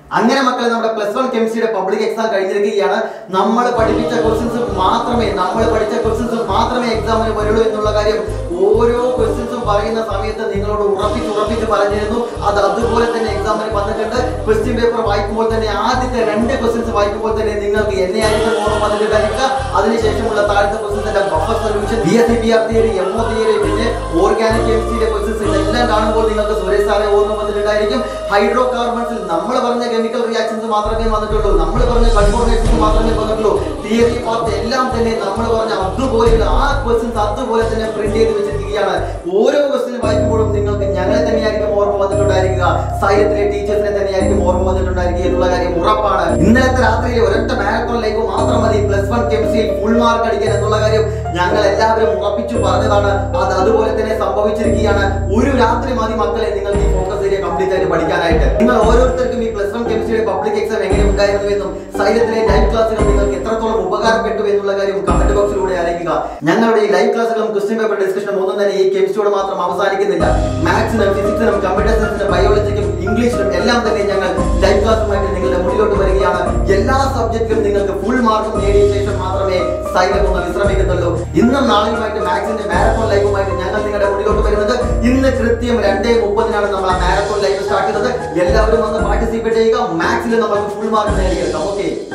അങ്ങനെ മക്കളെ നമ്മുടെ പ്ലസ് വൺ കെമിസ്ട്രിയുടെ പബ്ലിക് എക്സാം കഴിഞ്ഞിരിക്കുകയാണ് നമ്മൾ പഠിപ്പിച്ച ക്വസ്റ്റ്യൻസ് മാത്രമേ നമ്മൾ പഠിച്ച ക്വസ്റ്റ്യൻസ് മാത്രമേ എക്സാമിന് വരുള്ളൂ എന്നുള്ള കാര്യം ഓരോ ക്വസ്റ്റ്യൻസും പറയുന്ന സമയത്ത് നിങ്ങളോട് ഉറപ്പിച്ച് ഉറപ്പിച്ച് പറഞ്ഞിരുന്നു അത് അതുപോലെ തന്നെ എക്സാമിന് വന്നിട്ടുണ്ട് ക്വസ്റ്റ്യൻ പേപ്പർ വായിക്കുമ്പോൾ തന്നെ ആദ്യത്തെ രണ്ട് ക്വസ്റ്റ്യൻസ് വായിക്കുമ്പോൾ തന്നെ നിങ്ങൾക്ക് എന്നെ ആയിരിക്കും ഓർമ്മ വന്നിട്ടുണ്ടായിരിക്കുക അതിനുശേഷമുള്ള താഴത്തെ ക്വസ്റ്റ്യൻസിന്റെ buffer solution B S C B R theory M O theory പിന്നെ ഓർഗാനിക് കെമിസ്ട്രിയുടെ ക്വസ്റ്റ്യൻസ് ഇതെല്ലാം കാണുമ്പോൾ നിങ്ങൾക്ക് സുരേഷ് സാറെ ഓർമ്മ വന്നിട്ടുണ്ടായിരിക്കും ഹൈഡ്രോ കാർബൺസിൽ നമ്മൾ പറഞ്ഞ കെമിക്കൽ റിയാക്ഷൻസ് മാത്രമേ വന്നിട്ടുള്ളൂ നമ്മൾ പറഞ്ഞ കൺഫോർമേഷൻസ് മാത്രമേ വന്നിട്ടുള്ളൂ തിയറി പാർട്ട് എല്ലാം തന്നെ നമ്മൾ പറഞ്ഞ അതുപോലെ ആ ക്വസ്റ്റ്യൻസ് അതുപോലെ തന്നെ പ്രിന്റ് ചെയ്ത് വെച്ചിരിക്കുകയാണ് ഓരോ ക്വസ്റ്റ്യൻ വായിക്കുമ്പോഴും നിങ്ങൾക്ക് ഞങ്ങളെ തന്നെയായിരിക്കും ഓർമ്മ വന്നിട്ടുണ്ടായിരിക്കുക സൈലത്തിലെ ടീച്ചേഴ്സിനെ തന്നെയായിരിക്കും ഓർമ്മ വന്നിട്ടുണ്ടായിരിക്കുക എന്നുള്ള കാര്യം ഉറപ്പാണ് ഇന്നലത്തെ രാത്രിയിലെ ഒരൊറ്റ മാരത്തോൺ ലൈഫ് മാത്രം മതി plus one chemistry full mark അടിക്കാൻ എന്നുള്ള കാര്യം ഞങ്ങൾ എല്ലാവരും ഉറപ്പിച്ചു പറഞ്ഞതാണ് അത് അതുപോലെ തന്നെ സംഭവിച്ചിരിക്കുകയാണ് ഒരു രാത്രി മതി മക്കളെ നിങ്ങൾക്ക് ഈ ഫോക്കസ് ഏരിയ കംപ്ലീറ്റ് ആയിട്ട് പഠിക്കാനായിട്ട് നിങ്ങൾ ഓരോരുത്തർക്കും ഈ പ്ലസ് വൺ കെമിസ്ട്രിയുടെ പബ്ലിക് എക്സാം എങ്ങനെ ഉണ്ടായിരുന്നു എന്നും സൈലത്തിലെ ലൈവ് ക്ലാസ്സുകൾ നിങ്ങൾക്ക് എത്രത്തോളം ഉപകാരപ്പെട്ടു എന്നുള്ള കാര്യം കമന്റ് ബോക്സിലൂടെ അറിയിക്കുക ഞങ്ങളുടെ ഈ ലൈവ് ക്ലാസ്സുകളും ക്വസ്റ്റ്യൻ പേപ്പർ ഡിസ്കഷനും ഒന്നും തന്നെ ഈ കെമിസ്ട്രിയോട് മാത്രം അവസാനിക്കുന്നില്ല മാത്സിനും ഫിസിക്സിനും കമ്പ്യൂട്ടർ സയൻസിനും ബയോളജിക്കും ഇംഗ്ലീഷിനും എല്ലാം തന്നെ ഞങ്ങൾ ലൈവ് ക്ലാസ്സുമായിട്ട് നിങ്ങളുടെ മുന്നിലോട്ട് വരികയാണ് എല്ലാ സബ്ജക്റ്റിലും നിങ്ങൾക്ക് ഫുൾ മാർക്ക് നേടിയ ശേഷം മാത്രമേ സൈലം ഒന്ന് വിശ്രമിക്കുന്നുള്ളൂ ഇന്നും നാളെയുമായിട്ട് മാത്സിന്റെ മാരത്തോൺ ലൈവുമായിട്ട് ഞങ്ങൾ നിങ്ങളുടെ മുന്നിലോട്ട് വരുന്നത് ഇന്ന് കൃത്യം രണ്ടേ മുപ്പതിനാണ് നമ്മൾ ആ മാരത്തോൺ ലൈവ് സ്റ്റാർട്ട് ചെയ്തത് എല്ലാവരും വന്ന് പാർട്ടിസിപ്പേറ്റ് ചെയ്യുക മാത്സിൽ നമുക്ക് ഫുൾ മാർക്ക് നേടിയെടുക്കാം ഓക്കെ